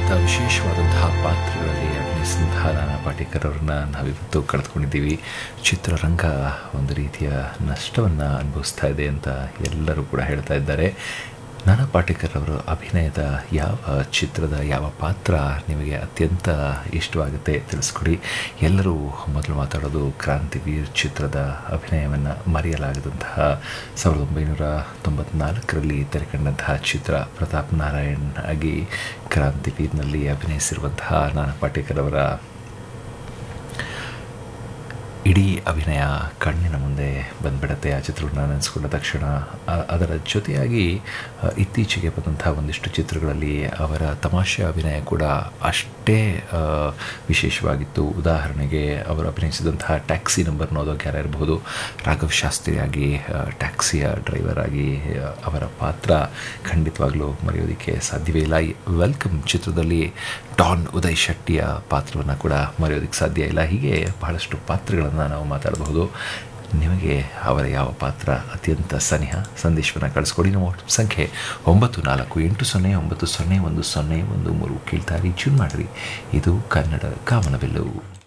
ಅತ್ಯಂತ ವಿಶೇಷವಾದಂತಹ ಪಾತ್ರಗಳಲ್ಲಿ ಅಭಿನಯಿಸಿದಂತಹ ನಾನಾ ಪಾಟೇಕರ್ ಅವರನ್ನ ನಾವಿವತ್ತು ಕಳೆದುಕೊಂಡಿದ್ದೀವಿ ಚಿತ್ರರಂಗ ಒಂದು ರೀತಿಯ ನಷ್ಟವನ್ನು ಅನುಭವಿಸ್ತಾ ಇದೆ ಅಂತ ಎಲ್ಲರೂ ಕೂಡ ಹೇಳ್ತಾ ಇದ್ದಾರೆ ನಾನಾ ಪಾಟೇಕರ್ ಅವರ ಅಭಿನಯದ ಯಾವ ಚಿತ್ರದ ಯಾವ ಪಾತ್ರ ನಿಮಗೆ ಅತ್ಯಂತ ಇಷ್ಟವಾಗುತ್ತೆ ತಿಳಿಸ್ಕೊಡಿ ಎಲ್ಲರೂ ಮೊದಲು ಮಾತಾಡೋದು ಕ್ರಾಂತಿವೀರ್ ಚಿತ್ರದ ಅಭಿನಯವನ್ನು ಮರೆಯಲಾಗದಂತಹ ಸಾವಿರದ ಒಂಬೈನೂರ ತೊಂಬತ್ನಾಲ್ಕರಲ್ಲಿ ತೆರೆಕಂಡಂತಹ ಚಿತ್ರ ಪ್ರತಾಪ್ ನಾರಾಯಣ್ ಆಗಿ ಕ್ರಾಂತಿವೀರ್ನಲ್ಲಿ ಅಭಿನಯಿಸಿರುವಂತಹ ನಾನಾ ಪಾಟೇಕರ್ ಅವರ ಇಡೀ ಅಭಿನಯ ಕಣ್ಣಿನ ಮುಂದೆ ಬಂದ್ಬಿಡತ್ತೆ ಆ ಚಿತ್ರವನ್ನು ನೆನೆಸ್ಕೊಂಡ ತಕ್ಷಣ ಆ- ಅದರ ಜೊತೆಯಾಗಿ ಆ, ಇತ್ತೀಚೆಗೆ ಬಂದಂತಹ ಒಂದಿಷ್ಟು ಚಿತ್ರಗಳಲ್ಲಿ ಅವರ ತಮಾಷೆ ಅಭಿನಯ ಕೂಡ ಅಷ್ಟೇ ಆ, ವಿಶೇಷವಾಗಿತ್ತು ಉದಾಹರಣೆಗೆ ಅವರು ಅಭಿನಯಿಸಿದಂತಹ ಟ್ಯಾಕ್ಸಿ ನಂಬರ್ ನೋದೋಕೆ ಯಾರಿರಬಹುದು ರಾಘವ್ ಶಾಸ್ತ್ರಿಯಾಗಿ ಆ, ಟ್ಯಾಕ್ಸಿಯ ಡ್ರೈವರ್ ಆಗಿ ಆ, ಅವರ ಪಾತ್ರ ಖಂಡಿತವಾಗ್ಲೂ ಮರೆಯೋದಕ್ಕೆ ಸಾಧ್ಯವೇ ಇಲ್ಲ ಈ ವೆಲ್ಕಮ್ ಚಿತ್ರದಲ್ಲಿ ಡಾನ್ ಉದಯ್ ಶೆಟ್ಟಿಯ ಪಾತ್ರವನ್ನು ಕೂಡ ಮರೆಯೋದಕ್ಕೆ ಸಾಧ್ಯ ಇಲ್ಲ ಹೀಗೆ ಬಹಳಷ್ಟು ಪಾತ್ರಗಳನ್ನು ನಾವು ಮಾತಾಡಬಹುದು ನಿಮಗೆ ಅವರ ಯಾವ ಪಾತ್ರ ಅತ್ಯಂತ ಸನಿಹ ಸಂದೇಶವನ್ನು ಕಳಿಸ್ಕೊಡಿ ನಮ್ಮ ವಾಟ್ಸಪ್ ಸಂಖ್ಯೆ ಒಂಬತ್ತು ನಾಲ್ಕು ಎಂಟು ಸೊನ್ನೆ ಒಂಬತ್ತು ಸೊನ್ನೆ ಒಂದು ಸೊನ್ನೆ ಒಂದು ಮೂರು ಕೇಳ್ತಾರಿ ಚೂನ್ ಮಾಡಿರಿ ಇದು ಕನ್ನಡ ಕಾಮನವೆಲ್ಲವು